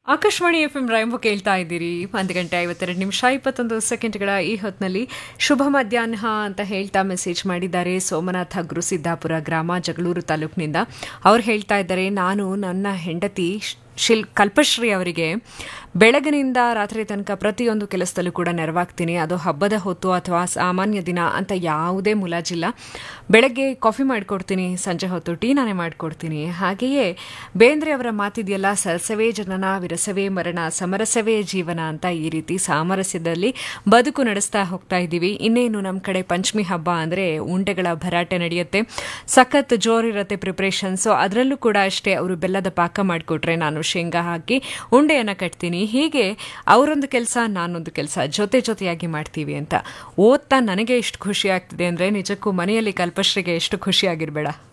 Akashvani F M rainbow ಕೇಳ್ತಾ ಇದ್ದೀರಿ ಒಂದು ಗಂಟೆ ಐವತ್ತೆರಡು ನಿಮಿಷ ಇಪ್ಪತ್ತೊಂದು ಸೆಕೆಂಡ್ಗಳ ಈ ಹೊತ್ತಿನಲ್ಲಿ ಶುಭ ಮಧ್ಯಾಹ್ನ ಅಂತ ಹೇಳ್ತಾ ಮೆಸೇಜ್ ಮಾಡಿದ್ದಾರೆ ಸೋಮನಾಥ ಗುರುಸಿದ್ದಾಪುರ ಗ್ರಾಮ ಜಗಳೂರು ತಾಲೂಕಿನಿಂದ ಅವ್ರು ಹೇಳ್ತಾ ಇದ್ದಾರೆ ನಾನು ನನ್ನ ಹೆಂಡತಿ ಶಿಲ್ ಕಲ್ಪಶ್ರೀ ಅವರಿಗೆ ಬೆಳಗಿನಿಂದ ರಾತ್ರಿ ತನಕ ಪ್ರತಿಯೊಂದು ಕೆಲಸದಲ್ಲೂ ಕೂಡ ನೆರವಾಗ್ತೀನಿ ಅದು ಹಬ್ಬದ ಹೊತ್ತು ಅಥವಾ ಸಾಮಾನ್ಯ ದಿನ ಅಂತ ಯಾವುದೇ ಮುಲಾಜಿಲ್ಲ ಬೆಳಗ್ಗೆ ಕಾಫಿ ಮಾಡಿಕೊಡ್ತೀನಿ ಸಂಜೆ ಹೊತ್ತು ಟೀ ನಾನೇ ಮಾಡಿಕೊಡ್ತೀನಿ ಹಾಗೆಯೇ ಬೇಂದ್ರೆ ಅವರ ಮಾತಿದೆಯಲ್ಲ ಸರಸವೇ ಜನನ ವಿರಸವೇ ಮರಣ ಸಮರಸವೇ ಜೀವನ ಅಂತ ಈ ರೀತಿ ಸಾಮರಸ್ಯದಲ್ಲಿ ಬದುಕು ನಡೆಸ್ತಾ ಹೋಗ್ತಾ ಇದ್ದೀವಿ ಇನ್ನೇನು ನಮ್ಮ ಕಡೆ ಪಂಚಮಿ ಹಬ್ಬ ಅಂದರೆ ಉಂಡೆಗಳ ಭರಾಟೆ ನಡೆಯುತ್ತೆ ಸಖತ್ ಜೋರಿರುತ್ತೆ ಪ್ರಿಪ್ರೇಷನ್ ಸೊ ಅದರಲ್ಲೂ ಕೂಡ ಅಷ್ಟೇ ಅವರು ಬೆಲ್ಲದ ಪಾಕ ಮಾಡಿಕೊಟ್ರೆ ನಾನು ಶೇಂಗಾ ಹಾಕಿ ಉಂಡೆಯನ್ನು ಕಟ್ತೀನಿ ಹೀಗೆ ಅವರೊಂದು ಕೆಲಸ ನಾನೊಂದು ಕೆಲಸ ಜೊತೆ ಜೊತೆಯಾಗಿ ಮಾಡ್ತೀವಿ ಅಂತ ಓದ್ತಾ ನನಗೆ ಎಷ್ಟು ಖುಷಿ ಆಗ್ತಿದೆ ಅಂದರೆ ನಿಜಕ್ಕೂ ಮನೆಯಲ್ಲಿ ಕಲ್ಪಶ್ರೀಗೆ ಎಷ್ಟು ಖುಷಿ ಆಗಿರಬೇಡ